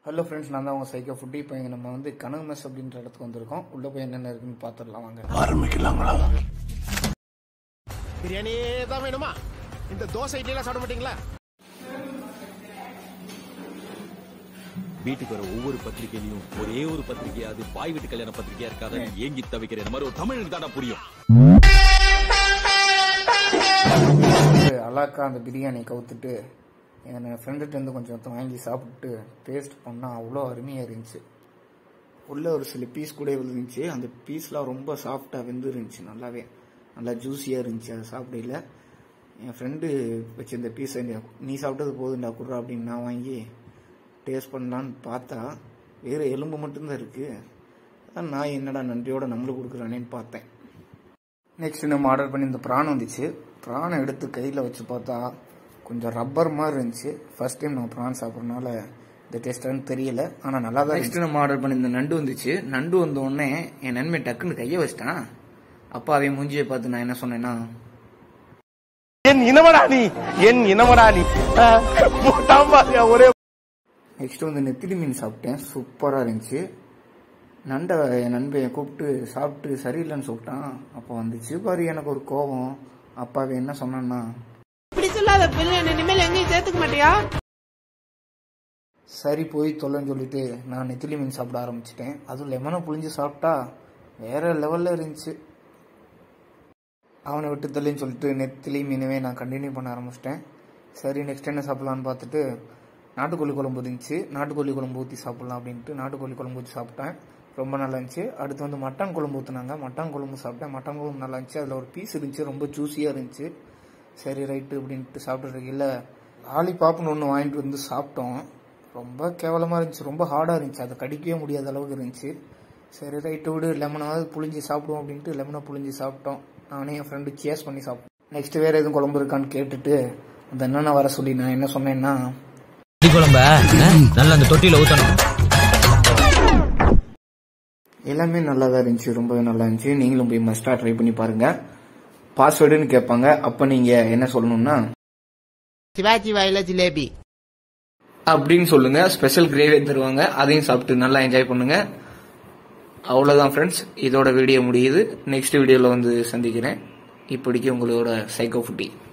hello friends நான் தான் உங்கள் சைக்கோ ஃபுட்டி இப்போ இங்கே நம்ம வந்து கனவு மெஸ் அப்படின்ற இடத்துக்கு வந்திருக்கோம் உள்ளே போய் என்னென்ன இருக்குன்னு பார்த்துடலாம் வாங்க ஆரம்பிக்கலாங்களா பிரியாணியே தான் வேணுமா இந்த தோசை இட்லி எல்லாம் சாப்பிட மாட்டீங்களா வீட்டுக்கு வர ஒவ்வொரு பத்திரிகையிலையும் ஒரே ஒரு பத்திரிகையாவது பாய் வீட்டு கல்யாண பத்திரிகையா இருக்காத ஏங்கி தவிக்கிற இந்த மாதிரி ஒரு தமிழுக்கு தானே புரியும் வந்து அலாக்கா அந்த பிரியாணி கவுத்துட்டு என் ஃப்ரெண்டுகிட்ட இருந்து கொஞ்சம் வாங்கி சாப்பிட்டு டேஸ்ட் பண்ணால் அவ்வளோ அருமையாக இருந்துச்சு உள்ள ஒரு சில பீஸ் கூட இருந்துச்சு அந்த பீஸ்லாம் ரொம்ப சாஃப்டாக வெந்து இருந்துச்சு நல்லாவே நல்லா ஜூஸியாக இருந்துச்சு அதை சாப்பிடல என் ஃப்ரெண்டு வச்சிருந்த பீஸை நீ சாப்பிட்டது போதுண்டா குடுறா அப்படின்னு நான் வாங்கி டேஸ்ட் பண்ணலான்னு பார்த்தா வேறு எலும்பு மட்டும்தான் இருக்குது அதான் நான் என்னடா நன்றியோட நம்மளுக்கு கொடுக்குறானேன்னு பார்த்தேன் நெக்ஸ்ட் நம்ம ஆர்டர் பண்ணி இந்த ப்ரான் வந்துச்சு ப்ரானை எடுத்து கையில் வச்சு பார்த்தா கொஞ்சம் ரப்பர் மாதிரி இருந்துச்சு ஃபர்ஸ்ட் டைம் நான் ப்ரான் சாப்பிட்றதுனால இந்த டேஸ்டான்னு தெரியல ஆனால் நல்லா தான் நெக்ஸ்ட் நம்ம ஆர்டர் பண்ணி இந்த நண்டு வந்துச்சு நண்டு வந்த உடனே என் நன்மை டக்குன்னு கையை வச்சிட்டான் அப்பா அவன் மூஞ்சியை பார்த்து நான் என்ன சொன்னேன்னா என் இனவடா நீ என் இனவடா நீ போட்டாம் பாருங்க ஒரே நெக்ஸ்ட் வந்து நெத்திலி மீன் சாப்பிட்டேன் சூப்பராக இருந்துச்சு நண்டை என் நண்பன் கூப்பிட்டு சாப்பிட்டு சரியில்லைன்னு சொல்லிட்டான் அப்போ வந்துச்சு பாரு எனக்கு ஒரு கோபம் அப்பாவை என்ன சொன்னான்னா இப்படி சொல்லாத பிள்ளை இனிமேல் எங்கேயும் சேர்த்துக்க மாட்டியா சரி போய் தொல்லைன்னு சொல்லிட்டு நான் நெத்திலி மீன் சாப்பிட ஆரம்பிச்சிட்டேன் அதுவும் லெமனை புழிஞ்சு சாப்பிட்டா வேற லெவலில் இருந்துச்சு அவனை விட்டு தள்ளின்னு சொல்லிட்டு நெத்திலி மீனவே நான் கண்டினியூ பண்ண ஆரம்பிச்சிட்டேன் சரி நெக்ஸ்ட் என்ன சாப்பிட்லான்னு பார்த்துட்டு நாட்டுக்கோழி குழம்பு இருந்துச்சு நாட்டுக்கோழி குழம்பு ஊற்றி சாப்பிட்லாம் அப்படின்ட்டு நாட்டுக்கோழி குழம்பு ஊற்றி சாப்பிட்டேன் ரொம்ப நல்லா இருந்துச்சு அடுத்து வந்து மட்டன் குழம்பு ஊற்றுனாங்க மட்டன் குழம்பு சாப்பிட்டேன் மட்டன் குழம்பு நல்லா இருந்துச்சு அதில் ஒரு பீஸ் இருந்துச்சு ரொம்ப ஜூஸியாக இருந்துச்சு சரி ரைட்டு அப்படின்ட்டு சாப்பிட்டு இருக்கையில் லாலிபாப்னு ஒன்று வாங்கிட்டு வந்து சாப்பிட்டோம் ரொம்ப கேவலமாக இருந்துச்சு ரொம்ப ஹார்டாக இருந்துச்சு அதை கடிக்கவே முடியாத அளவுக்கு இருந்துச்சு சரி ரைட்டு விடு லெமனாவது புளிஞ்சு சாப்பிடுவோம் அப்படின்ட்டு லெமனை புளிஞ்சு சாப்பிட்டோம் நானே என் ஃப்ரெண்டு சேஸ் பண்ணி சாப்பிட்டோம் நெக்ஸ்ட் வேறு எதுவும் குழம்பு இருக்கான்னு கேட்டுட்டு அந்த அண்ணனை வர சொல்லி நான் என்ன சொன்னேன்னா குழம்ப நல்லா அந்த தொட்டியில ஊத்தணும் எல்லாமே நல்லா தான் இருந்துச்சு ரொம்பவே நல்லா இருந்துச்சு நீங்களும் போய் மஸ்டாக ட்ரை பண்ணி பாருங்க பாஸ்வேர்டுன்னு கேட்பாங்க அப்போ நீங்கள் என்ன சொல்லணும்னா சிவாஜி வாயில ஜிலேபி அப்படின்னு சொல்லுங்க ஸ்பெஷல் கிரேவி தருவாங்க அதையும் சாப்பிட்டு நல்லா என்ஜாய் பண்ணுங்க அவ்வளோதான் ஃப்ரெண்ட்ஸ் இதோட வீடியோ முடியுது நெக்ஸ்ட் வீடியோவில் வந்து சந்திக்கிறேன் இப்படிக்கு உங்களோட சைக்கோ ஃபுட்டி